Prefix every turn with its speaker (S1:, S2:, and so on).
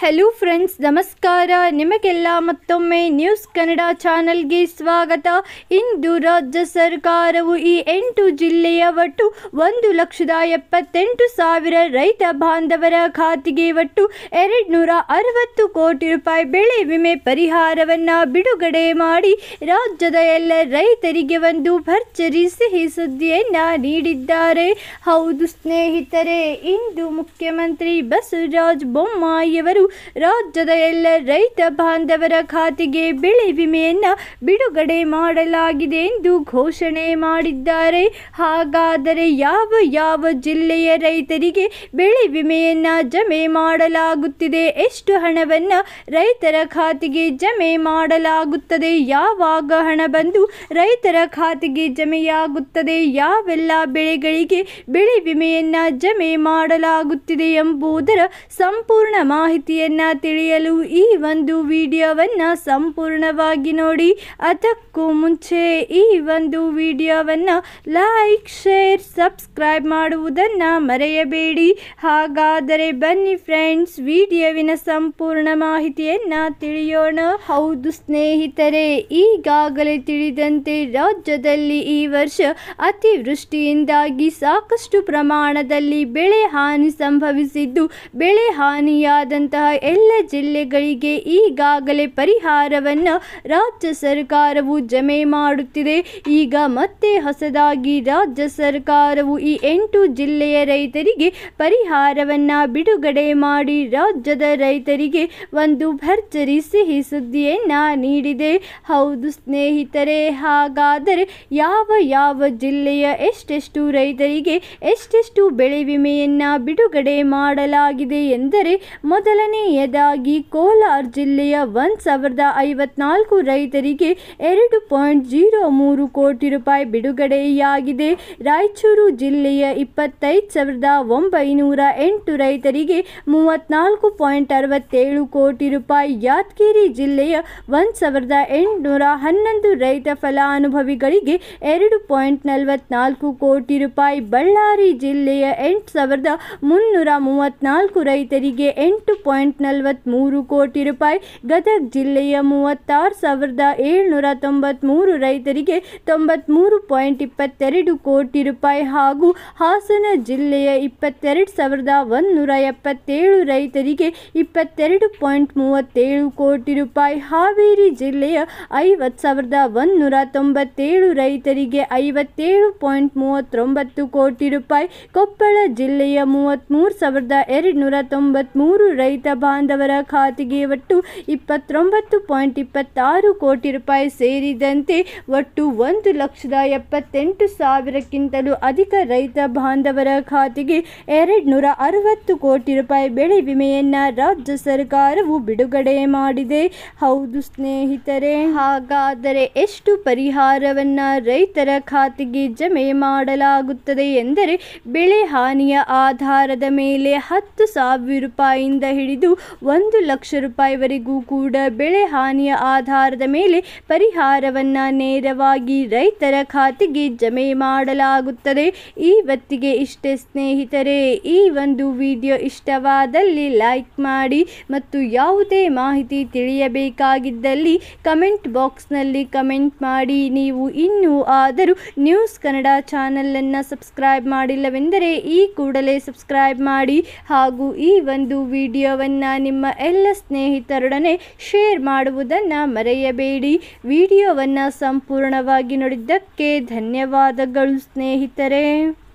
S1: hello friends ನಮಸ್ಕಾರ ನಿಮಗೆಲ್ಲ ಮತ್ತೊಮ್ಮೆ ನ್ಯೂಸ್ ಕನ್ನಡ ಚಾನೆಲ್ಗೆ ಸ್ವಾಗತ ಇಂದು ರಾಜ್ಯ ಸರ್ಕಾರವು ಈ ಎಂಟು ಜಿಲ್ಲೆಯ ಒಟ್ಟು ಒಂದು ಲಕ್ಷದ ಎಪ್ಪತ್ತೆಂಟು ಸಾವಿರ ರೈತ ಬಾಂಧವರ ಖಾತೆಗೆ ಒಟ್ಟು ಎರಡು ನೂರ ಅರವತ್ತು ಕೋಟಿ ರೂಪಾಯಿ ಬೆಳೆ ವಿಮೆ ಪರಿಹಾರವನ್ನು ಬಿಡುಗಡೆ ಮಾಡಿ ರಾಜ್ಯದ ಎಲ್ಲ ರೈತರಿಗೆ ಒಂದು ಭರ್ಜರಿ ಸಿಹಿ ಸುದ್ದಿಯನ್ನ ನೀಡಿದ್ದಾರೆ ಹೌದು ಸ್ನೇಹಿತರೆ ಇಂದು ಮುಖ್ಯಮಂತ್ರಿ ಬಸವರಾಜ ಬೊಮ್ಮಾಯಿಯವರು ರಾಜ್ಯದ ಎಲ್ಲ ರೈತ ಬಾಂಧವರ ಖಾತೆಗೆ ಬೆಳೆ ವಿಮೆಯನ್ನ ಬಿಡುಗಡೆ ಮಾಡಲಾಗಿದೆ ಎಂದು ಘೋಷಣೆ ಮಾಡಿದ್ದಾರೆ ಹಾಗಾದರೆ ಯಾವ ಯಾವ ಜಿಲ್ಲೆಯ ರೈತರಿಗೆ ಬೆಳೆ ವಿಮೆಯನ್ನ ಜಮೆ ಮಾಡಲಾಗುತ್ತಿದೆ ಎಷ್ಟು ಹಣವನ್ನ ರೈತರ ಖಾತೆಗೆ ಜಮೆ ಮಾಡಲಾಗುತ್ತದೆ ಯಾವಾಗ ಹಣ ಬಂದು ರೈತರ ಖಾತೆಗೆ ಜಮೆಯಾಗುತ್ತದೆ ಯಾವೆಲ್ಲ ಬೆಳೆಗಳಿಗೆ ಬೆಳೆ ವಿಮೆಯನ್ನ ಜಮೆ ಮಾಡಲಾಗುತ್ತಿದೆ ಎಂಬುದರ ಸಂಪೂರ್ಣ ಮಾಹಿತಿಯನ್ನ ತಿಳಿಯಲು ಈ ಒಂದು ವಿಡಿಯೋವನ್ನ ಸಂಪೂರ್ಣವಾಗಿ ನೋಡಿ ಅದಕ್ಕೂ ಮುಂಚೆ ಈ ಒಂದು ವಿಡಿಯೋವನ್ನ ಲೈಕ್ ಶೇರ್ ಸಬ್ಸ್ಕ್ರೈಬ್ ಮಾಡುವುದನ್ನ ಮರೆಯಬೇಡಿ ಹಾಗಾದರೆ ಬನ್ನಿ ಫ್ರೆಂಡ್ಸ್ ವಿಡಿಯೋವಿನ ಸಂಪೂರ್ಣ ಮಾಹಿತಿಯನ್ನ ತಿಳಿಯೋಣ ಹೌದು ಸ್ನೇಹಿತರೆ ಈಗಾಗಲೇ ತಿಳಿದಂತೆ ರಾಜ್ಯದಲ್ಲಿ ಈ ವರ್ಷ ಅತಿವೃಷ್ಟಿಯಿಂದಾಗಿ ಸಾಕಷ್ಟು ಪ್ರಮಾಣದಲ್ಲಿ ಬೆಳೆ ಹಾನಿ ಸಂಭವಿಸಿದ್ದು ಬೆಳೆ ಹಾನಿಯಾದಂತಹ ಎಲ್ಲ ಜಿಲ್ಲೆಗಳಿಗೆ ಈಗಾಗಲೇ ಪರಿಹಾರವನ್ನು ರಾಜ್ಯ ಸರ್ಕಾರವು ಜಮೆ ಮಾಡುತ್ತಿದೆ ಈಗ ಮತ್ತೆ ಹೊಸದಾಗಿ ರಾಜ್ಯ ಸರ್ಕಾರವು ಈ ಎಂಟು ಜಿಲ್ಲೆಯ ರೈತರಿಗೆ ಪರಿಹಾರವನ್ನು ಬಿಡುಗಡೆ ಮಾಡಿ ರಾಜ್ಯದ ರೈತರಿಗೆ ಒಂದು ಭರ್ಜರಿ ಸಿಹಿ ಸುದ್ದಿಯನ್ನ ನೀಡಿದೆ ಹೌದು ಸ್ನೇಹಿತರೆ ಹಾಗಾದರೆ ಯಾವ ಯಾವ ಜಿಲ್ಲೆಯ ಎಷ್ಟೆಷ್ಟು ರೈತರಿಗೆ ಎಷ್ಟೆಷ್ಟು ಬೆಳೆ ವಿಮೆಯನ್ನ ಬಿಡುಗಡೆ ಮಾಡಲಾಗಿದೆ ಎಂದರೆ ಮೊದಲನೆಯದಾಗಿ ಕೋಲಾರ ಜಿಲ್ಲೆಯ ಒಂದು ಸಾವಿರದ ಐವತ್ನಾಲ್ಕು ರೈತರಿಗೆ ಎರಡು ಪಾಯಿಂಟ್ ಜೀರೋ ಮೂರು ಕೋಟಿ ರೂಪಾಯಿ ಬಿಡುಗಡೆಯಾಗಿದೆ ರಾಯಚೂರು ಜಿಲ್ಲೆಯ ಇಪ್ಪತ್ತೈದು ಸಾವಿರದ ಒಂಬೈನೂರ ಎಂಟು ರೈತರಿಗೆ ಮೂವತ್ನಾಲ್ಕು ಪಾಯಿಂಟ್ ಅರವತ್ತೇಳು ಕೋಟಿ ರೂಪಾಯಿ ಯಾದಗಿರಿ ಜಿಲ್ಲೆಯ ಒಂದು ಸಾವಿರದ ಎಂಟುನೂರ ಹನ್ನೊಂದು ರೈತ ಫಲಾನುಭವಿಗಳಿಗೆ ಎರಡು ಪಾಯಿಂಟ್ ನಲವತ್ನಾಲ್ಕು ಕೋಟಿ ರೂಪಾಯಿ ಬಳ್ಳಾರಿ ಜಿಲ್ಲೆಯ ಎಂಟು ಸಾವಿರದ ಮುನ್ನೂರ ಮೂವತ್ನಾಲ್ಕು ರೈತರಿಗೆ ಎಂಟು ಪಾಯಿಂಟ್ ನಲವತ್ತ್ಮೂರು ಕೋಟಿ ರೂಪಾಯಿ ಗದಗ ಜಿಲ್ಲೆಯ ಮೂವತ್ತಾರು ಸಾವಿರದ ಏಳ್ನೂರ ತೊಂಬತ್ತ್ಮೂರು ರೈತರಿಗೆ ತೊಂಬತ್ತ್ಮೂರು ಪಾಯಿಂಟ್ ಇಪ್ಪತ್ತೆರಡು ಕೋಟಿ ರೂಪಾಯಿ ಹಾಗೂ ಹಾಸನ ಜಿಲ್ಲೆಯ ಇಪ್ಪತ್ತೆರಡು ಸಾವಿರದ ಒಂದುನೂರ ಎಪ್ಪತ್ತೇಳು ರೈತರಿಗೆ ಇಪ್ಪತ್ತೆರಡು ಪಾಯಿಂಟ್ ಮೂವತ್ತೇಳು ಕೋಟಿ ರೂಪಾಯಿ ಹಾವೇರಿ ಜಿಲ್ಲೆಯ ಐವತ್ತು ಸಾವಿರದ ಒಂದುನೂರ ತೊಂಬತ್ತೇಳು ರೈತರಿಗೆ ಐವತ್ತೇಳು ಪಾಯಿಂಟ್ ಮೂವತ್ತೊಂಬತ್ತು ಕೋಟಿ ರೂಪಾಯಿ ಕೊಪ್ಪಳ ಜಿಲ್ಲೆಯ ಮೂವತ್ತ್ಮೂರು ಸಾವಿರದ ಎರಡುನೂರ ತೊಂಬತ್ತ್ಮೂರು ರೈತ ಬಾಂಧವರ ಖಾತೆಗೆ ಒಟ್ಟು ಇಪ್ಪತ್ತೊಂಬತ್ತು ಪಾಯಿಂಟ್ ಇಪ್ಪತ್ತಾರು ಕೋಟಿ ರೂಪಾಯಿ ಸೇರಿದಂತೆ ಒಟ್ಟು ಒಂದು ಲಕ್ಷದ ಎಪ್ಪತ್ತೆಂಟು ಸಾವಿರಕ್ಕಿಂತಲೂ ಅಧಿಕ ರೈತ ಬಾಂಧವರ ಖಾತೆಗೆ ಎರಡು ನೂರ ಅರವತ್ತು ಕೋಟಿ ರೂಪಾಯಿ ಬೆಳೆ ವಿಮೆಯನ್ನ ರಾಜ್ಯ ಸರ್ಕಾರವು ಬಿಡುಗಡೆ ಮಾಡಿದೆ ಹೌದು ಸ್ನೇಹಿತರೆ ಹಾಗಾದರೆ ಎಷ್ಟು ಪರಿಹಾರವನ್ನ ರೈತರ ಖಾತೆಗೆ ಜಮೆ ಮಾಡಲಾಗುತ್ತದೆ ಎಂದರೆ ಬೆಳೆ ಹಾನಿಯ ಆಧಾರದ ಮೇಲೆ ಹತ್ತು ಸಾವಿರ ರೂಪಾಯಿಯಿಂದ ಹಿಡಿದು ಒಂದು ಲಕ್ಷ ರೂಪಾಯಿವರೆಗೂ ಕೂಡ ಬೆಳೆ ಹಾನಿಯ ಆಧಾರದ ಮೇಲೆ ಪರಿಹಾರವನ್ನ ನೇರವಾಗಿ ರೈತರ ಖಾತೆಗೆ ಜಮೆ ಮಾಡಲಾಗುತ್ತದೆ ಇವತ್ತಿಗೆ ಇಷ್ಟೇ ಸ್ನೇಹಿತರೆ ಈ ಒಂದು ವಿಡಿಯೋ ಇಷ್ಟವಾದಲ್ಲಿ ಲೈಕ್ ಮಾಡಿ ಮತ್ತು ಯಾವುದೇ ಮಾಹಿತಿ ತಿಳಿಯಬೇಕಾಗಿದ್ದಲ್ಲಿ ಕಮೆಂಟ್ ಬಾಕ್ಸ್ನಲ್ಲಿ ಕಮೆಂಟ್ ಮಾಡಿ ನೀವು ಇನ್ನೂ ಆದರೂ ನ್ಯೂಸ್ ಕನ್ನಡ ಚಾನಲನ್ನು ಸಬ್ಸ್ಕ್ರೈಬ್ ಮಾಡಿಲ್ಲವೆಂದರೆ ಈ ಕೂಡಲೇ ಸಬ್ಸ್ಕ್ರೈಬ್ ಮಾಡಿ ಹಾಗೂ ಈ ಒಂದು ವಿಡಿಯೋವನ್ನು ನಿಮ್ಮ ಎಲ್ಲ ಸ್ನೇಹಿತರೊಡನೆ ಶೇರ್ ಮಾಡುವುದನ್ನು ಮರೆಯಬೇಡಿ ವಿಡಿಯೋವನ್ನು ಸಂಪೂರ್ಣವಾಗಿ ನೋಡಿದ್ದಕ್ಕೆ ಧನ್ಯವಾದಗಳು ಸ್ನೇಹಿತರೆ